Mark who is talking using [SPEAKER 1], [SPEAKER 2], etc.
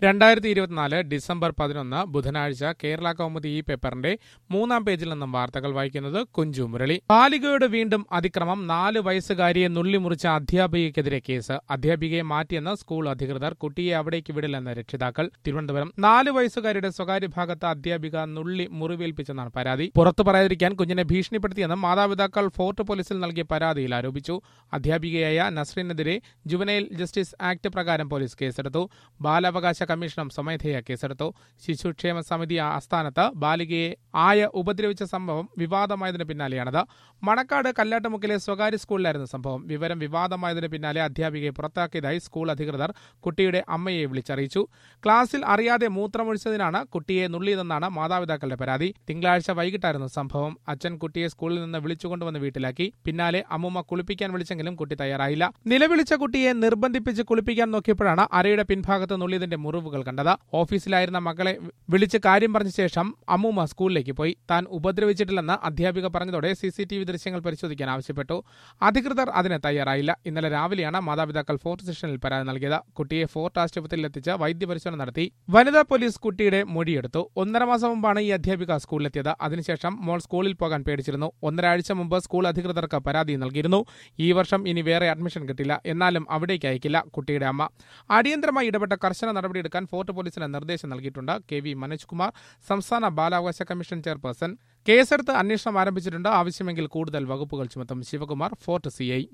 [SPEAKER 1] രണ്ടായിരത്തി ഇരുപത്തിനാല് ഡിസംബർ പതിനൊന്ന് ബുധനാഴ്ച കേരള കൗമുദി ഈ പേപ്പറിന്റെ മൂന്നാം പേജിൽ നിന്നും വാർത്തകൾ വായിക്കുന്നത് കുഞ്ചു മുരളി ബാലികയുടെ വീണ്ടും അതിക്രമം നാല് വയസ്സുകാരിയെ നുള്ളിമുറിച്ച അധ്യാപികയ്ക്കെതിരെ കേസ് അധ്യാപികയെ മാറ്റിയെന്ന് സ്കൂൾ അധികൃതർ കുട്ടിയെ അവിടേക്ക് വിടില്ലെന്ന് രക്ഷിതാക്കൾ തിരുവനന്തപുരം നാല് വയസ്സുകാരിയുടെ സ്വകാര്യ ഭാഗത്ത് അധ്യാപിക നുള്ളി മുറിവേൽപ്പിച്ചെന്നാണ് പരാതി പുറത്തു പറയാതിരിക്കാൻ കുഞ്ഞിനെ ഭീഷണിപ്പെടുത്തിയെന്ന് മാതാപിതാക്കൾ ഫോർട്ട് പോലീസിൽ നൽകിയ പരാതിയിൽ ആരോപിച്ചു അധ്യാപികയായ നസ്രീനെതിരെ ജുവനൈൽ ജസ്റ്റിസ് ആക്ട് പ്രകാരം പോലീസ് കേസെടുത്തു ബാലാവകാശ കമ്മീഷനും സ്വമേധയാ കേസെടുത്തു ശിശുക്ഷേമ സമിതി ആസ്ഥാനത്ത് ബാലികയെ ആയ ഉപദ്രവിച്ച സംഭവം വിവാദമായതിനു പിന്നാലെയാണത് മണക്കാട് കല്ലാട്ടുമുക്കിലെ സ്വകാര്യ സ്കൂളിലായിരുന്നു സംഭവം വിവരം വിവാദമായതിനു പിന്നാലെ അധ്യാപികയെ പുറത്താക്കിയതായി സ്കൂൾ അധികൃതർ കുട്ടിയുടെ അമ്മയെ വിളിച്ചറിയിച്ചു ക്ലാസ്സിൽ അറിയാതെ മൂത്രമൊഴിച്ചതിനാണ് കുട്ടിയെ നുള്ളിയതെന്നാണ് മാതാപിതാക്കളുടെ പരാതി തിങ്കളാഴ്ച വൈകിട്ടായിരുന്നു സംഭവം അച്ഛൻ കുട്ടിയെ സ്കൂളിൽ നിന്ന് വിളിച്ചുകൊണ്ടുവന്ന് വീട്ടിലാക്കി പിന്നാലെ അമ്മുമ്മ കുളിപ്പിക്കാൻ വിളിച്ചെങ്കിലും കുട്ടി തയ്യാറായില്ല നിലവിളിച്ച കുട്ടിയെ നിർബന്ധിപ്പിച്ച് കുളിപ്പിക്കാൻ നോക്കിയപ്പോഴാണ് അരയുടെ പിൻഭാഗത്ത് നുള്ളിയതിന്റെ മുറിവുകൾ കണ്ടത് ഓഫീസിലായിരുന്ന മകളെ വിളിച്ച് കാര്യം പറഞ്ഞ ശേഷം അമ്മൂമ്മ സ്കൂളിലേക്ക് പോയി താൻ ഉപദ്രവിച്ചിട്ടില്ലെന്ന് അധ്യാപിക പറഞ്ഞതോടെ സി സി ടി വി ദൃശ്യങ്ങൾ പരിശോധിക്കാൻ ആവശ്യപ്പെട്ടു അധികൃതർ അതിന് തയ്യാറായില്ല ഇന്നലെ രാവിലെയാണ് മാതാപിതാക്കൾ ഫോർട്ട് സ്റ്റേഷനിൽ പരാതി നൽകിയത് കുട്ടിയെ ഫോർട്ട് ആശുപത്രിയിൽ എത്തിച്ച് വൈദ്യപരിശോധന നടത്തി വനിതാ പോലീസ് കുട്ടിയുടെ മൊഴിയെടുത്തു ഒന്നര മാസം മുമ്പാണ് ഈ അധ്യാപിക സ്കൂളിലെത്തിയത് അതിനുശേഷം മോൾ സ്കൂളിൽ പോകാൻ പേടിച്ചിരുന്നു ഒന്നരാഴ്ച മുമ്പ് സ്കൂൾ അധികൃതർക്ക് പരാതി നൽകിയിരുന്നു ഈ വർഷം ഇനി വേറെ അഡ്മിഷൻ കിട്ടില്ല എന്നാലും അവിടേക്ക് അയക്കില്ല കുട്ടിയുടെ അമ്മ അടിയന്തരമായി ഇടപെട്ട കർശന നടപടിയെടുക്കാൻ ഫോർട്ട് പോലീസിന് നിർദ്ദേശം നൽകിയിട്ടുണ്ട് കെ വി മനോജ് കുമാർ സംസ്ഥാന ബാലാവകാശ കമ്മീഷൻ ചെയർപേഴ്സൺ കേസെടുത്ത് അന്വേഷണം ആരംഭിച്ചിട്ടുണ്ട് ആവശ്യമെങ്കിൽ കൂടുതൽ വകുപ്പുകൾ ചുമത്തും ശിവകുമാർ ഫോർട്ട് സിഐ